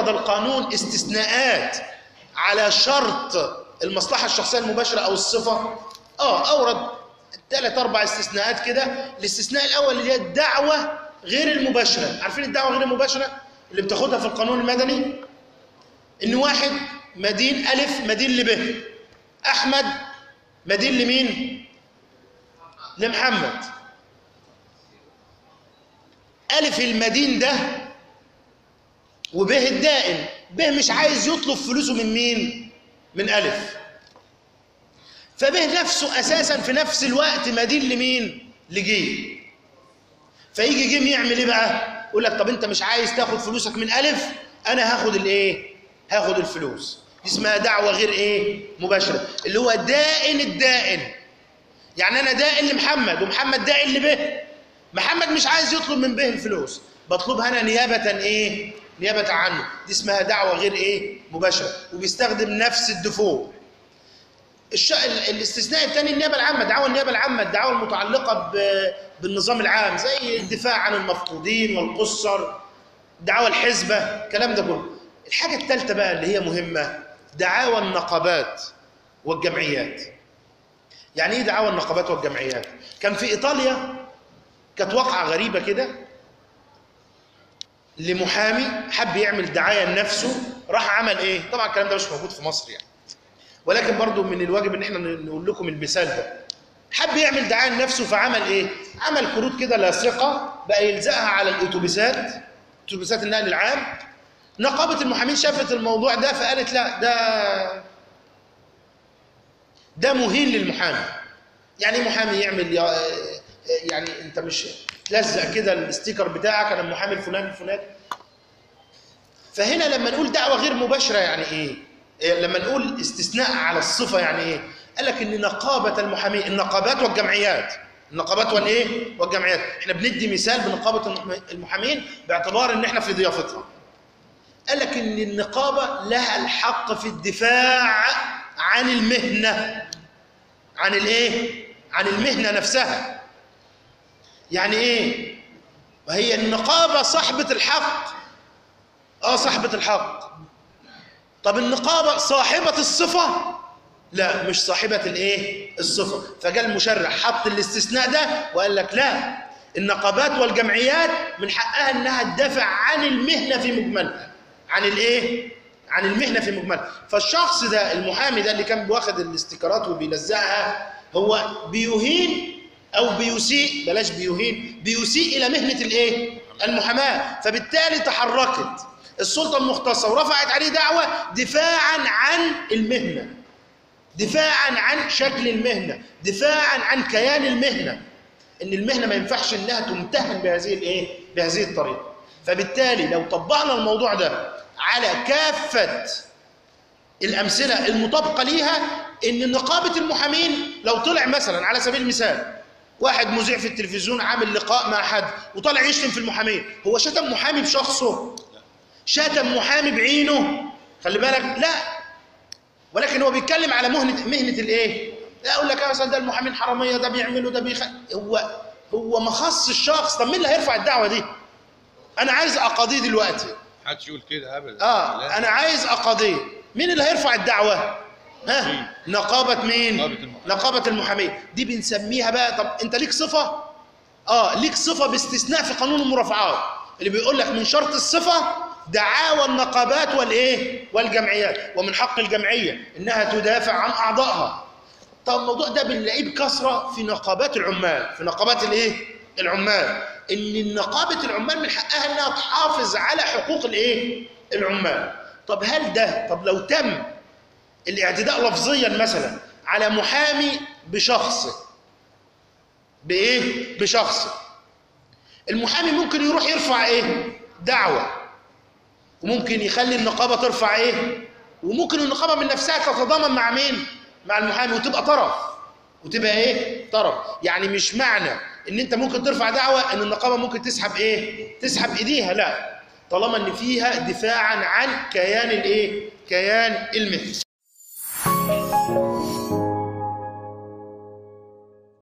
أورد القانون استثناءات على شرط المصلحة الشخصية المباشرة أو الصفة آه أورد ثلاث أربع استثناءات كده الاستثناء الأول اللي هي الدعوة غير المباشرة عارفين الدعوة غير المباشرة اللي بتاخدها في القانون المدني إن واحد مدين ألف مدين لب أحمد مدين لمين؟ لمحمد ألف المدين ده وبه الدائن به مش عايز يطلب فلوسه من مين؟ من ألف فبه نفسه أساسا في نفس الوقت مدين لمين؟ لجيم فيجي جيم يعمل إيه بقى؟ يقول لك طب أنت مش عايز تاخد فلوسك من ألف أنا هاخد الإيه؟ هاخد الفلوس دي اسمها دعوة غير إيه؟ مباشرة اللي هو دائن الدائن يعني أنا دائن لمحمد ومحمد دائن لبه محمد مش عايز يطلب من به الفلوس بطلبها أنا نيابة إيه؟ نيابة عنه دي اسمها دعوة غير إيه؟ مباشرة وبيستخدم نفس الدفوع الش... الاستثناء الثاني النيابة العامة دعوة النيابة العامة الدعوة المتعلقة ب... بالنظام العام زي الدفاع عن المفقودين والقصر دعوة الحزبة الكلام ده كله الحاجة الثالثة بقى اللي هي مهمة دعاوى النقابات والجمعيات يعني ايه دعاوى النقابات والجمعيات كان في ايطاليا كانت واقعة غريبة كده لمحامي حب يعمل دعاية لنفسه راح عمل ايه طبعا الكلام ده مش موجود في مصر يعني ولكن برضو من الواجب ان احنا نقول لكم المثال ده حب يعمل دعاية لنفسه فعمل ايه عمل كروت كده لاصقة بقى يلزقها على الاتوبيسات اتوبيسات النقل العام نقابة المحامين شافت الموضوع ده فقالت لا ده ده مهين للمحامي يعني ايه محامي يعمل يعني انت مش تلزق كده الستيكر بتاعك انا المحامي الفلاني الفلاني فهنا لما نقول دعوه غير مباشره يعني ايه؟ إيه لما نقول استثناء على الصفه يعني ايه؟ قال لك ان نقابه المحامين النقابات والجمعيات النقابات والايه؟ والجمعيات احنا بندي مثال بنقابه المحامين باعتبار ان احنا في ضيافتها قال لك ان النقابه لها الحق في الدفاع عن المهنه عن الايه؟ عن المهنه نفسها يعني ايه وهي النقابه صاحبه الحق اه صاحبه الحق طب النقابه صاحبه الصفه لا مش صاحبه الايه الصفه فجاء المشرع حط الاستثناء ده وقال لك لا النقابات والجمعيات من حقها انها تدافع عن المهنه في مجملها عن الايه عن المهنه في مجملها فالشخص ده المحامي ده اللي كان واخد الاستيكرات وبيلزقها هو بيهين او بيسيء بلاش بيهين بيسيء الى مهنه الايه المحاماه فبالتالي تحركت السلطه المختصه ورفعت عليه دعوه دفاعا عن المهنه دفاعا عن شكل المهنه دفاعا عن كيان المهنه ان المهنه ما ينفعش انها تمتهن بهذه الايه بهذه الطريقه فبالتالي لو طبقنا الموضوع ده على كافه الامثله المطابقه ليها ان نقابه المحامين لو طلع مثلا على سبيل المثال واحد مذيع في التلفزيون عامل لقاء مع حد وطالع يشتم في المحامين هو شتم محامي بشخصه شتم محامي بعينه خلي بالك لا ولكن هو بيتكلم على مهنه مهنه الايه لا اقول لك مثلا ده المحامين حراميه ده بيعملوا ده بيخ... هو هو مخص الشخص طب مين اللي هيرفع الدعوه دي انا عايز اقاضيه دلوقتي محدش يقول كده ابدا اه لا. انا عايز اقاضيه مين اللي هيرفع الدعوه ها نقابه مين نقابة المحامين. نقابه المحامين دي بنسميها بقى طب انت ليك صفه اه ليك صفه باستثناء في قانون المرافعات اللي بيقول لك من شرط الصفه دعاوى النقابات والايه والجمعيات ومن حق الجمعيه انها تدافع عن اعضائها طب الموضوع ده بنلاقيه بكثره في نقابات العمال في نقابات الايه العمال ان النقابه العمال من حقها انها تحافظ على حقوق الايه العمال طب هل ده طب لو تم الاعتداء لفظيا مثلا على محامي بشخصه بايه بشخصه المحامي ممكن يروح يرفع ايه دعوه وممكن يخلي النقابه ترفع ايه وممكن النقابه من نفسها تتضامن مع مين مع المحامي وتبقى طرف وتبقى ايه طرف يعني مش معنى ان انت ممكن ترفع دعوه ان النقابه ممكن تسحب ايه تسحب ايديها لا طالما ان فيها دفاعا عن كيان الايه كيان المثل